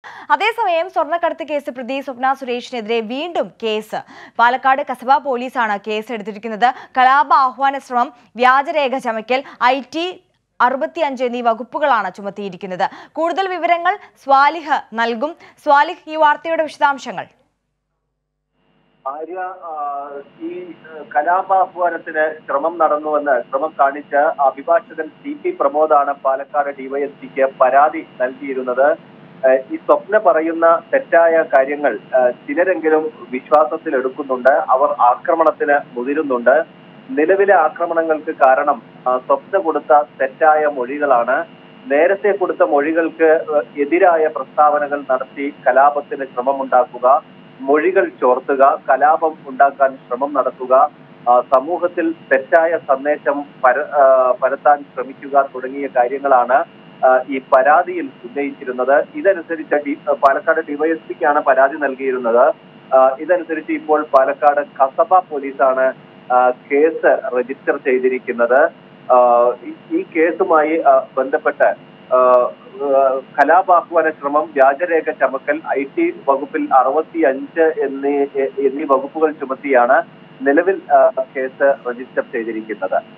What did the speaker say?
അതേസമയം സ്വർണ്ണക്കടത്ത് കേസ് പ്രതി സ്വപ്ന സുരേഷിനെതിരെ വീണ്ടും കേസ് പാലക്കാട് കസബ പോലീസാണ് കേസ് എടുത്തിരിക്കുന്നത് കലാപ ആഹ്വാന ശ്രമം വ്യാജരേഖ ചമയ്ക്കൽ ഐ ടി അറുപത്തിയഞ്ച് എന്നീ വകുപ്പുകളാണ് ചുമത്തിയിരിക്കുന്നത് കൂടുതൽ വിവരങ്ങൾ സ്വാലിഹ് നൽകും സ്വാലിഹ് ഈ വാർത്തയുടെ വിശദാംശങ്ങൾ ആര്യ ആ, ഈ ഏഹ്, കലാപാഹ്വാനത്തിന് ശ്രമം നടന്നുവെന്ന് ശ്രമം കാണിച്ച അഭിഭാഷകൻ സി പി പ്രമോദാണ് പാലക്കാട് ഡിവൈഎസ്പിക്ക് പരാതി നൽകിയിരുന്നത് ഏഹ്, ഈ സ്വപ്ന പറയുന്ന തെറ്റായ കാര്യങ്ങൾ ഏഹ്, ചിലരെങ്കിലും വിശ്വാസത്തിൽ എടുക്കുന്നുണ്ട് അവർ ആക്രമണത്തിന് മുതിരുന്നുണ്ട് നിലവിലെ ആക്രമണങ്ങൾക്ക് കാരണം ആ, സ്വപ്ന കൊടുത്ത തെറ്റായ മൊഴികളാണ് നേരത്തെ കൊടുത്ത മൊഴികൾക്ക് ഏഹ്, എതിരായ പ്രസ്താവനകൾ നടത്തി കലാപത്തിന് ശ്രമമുണ്ടാക്കുക മൊഴികൾ ചോർത്തുക കലാപം ഉണ്ടാക്കാൻ ശ്രമം നടത്തുക ആ, സമൂഹത്തിൽ തെറ്റായ സന്ദേശം പര ആ, പരത്താൻ ശ്രമിക്കുക തുടങ്ങിയ കാര്യങ്ങളാണ് ആ, ഈ പരാതിയിൽ ഉന്നയിച്ചിരുന്നത് ഇതനുസരിച്ച് ഡി- പാലക്കാട് ഡിവൈഎസ്പിക്കാണ് പരാതി നൽകിയിരുന്നത് ആ, ഇതനുസരിച്ച് ഇപ്പോൾ പാലക്കാട് കസബ പോലീസാണ് ആ, കേസ് രജിസ്റ്റർ ചെയ്തിരിക്കുന്നത് ആ, ഈ- ഈ കേസുമായി ആ, ബന്ധപ്പെട്ട് ആ, ആ, കലാപാഹ്വാന ശ്രമം വ്യാജരേഖ ചമക്കൽ ഐ ടി വകുപ്പിൽ അറുപത്തി അഞ്ച് എന്നീ എന്നീ വകുപ്പുകൾ ചുമത്തിയാണ് നിലവിൽ ആ, കേസ് രജിസ്റ്റർ ചെയ്തിരിക്കുന്നത്